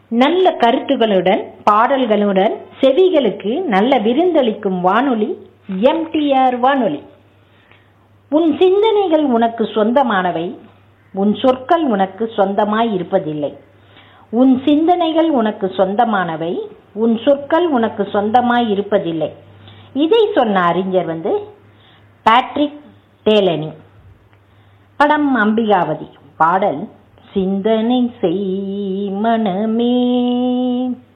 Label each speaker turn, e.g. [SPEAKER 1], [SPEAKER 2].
[SPEAKER 1] நல்ல கருத்துகளுடன் பாடல்களுடன் செவிகளுக்கு நல்ல விருந்தளிக்கும் வானொலி எம்டிஆர் வானொலி உன் சிந்தனைகள் உனக்கு சொந்தமானவை உன் சொற்கள் உனக்கு சொந்தமாய் இருப்பதில்லை உன் சிந்தனைகள் உனக்கு சொந்தமானவை உன் சொற்கள் உனக்கு சொந்தமாய் இருப்பதில்லை இதை சொன்ன அறிஞர் வந்து பேட்ரிக் டேலனி படம் அம்பிகாவதி பாடல் சிந்தனை செய் மனமே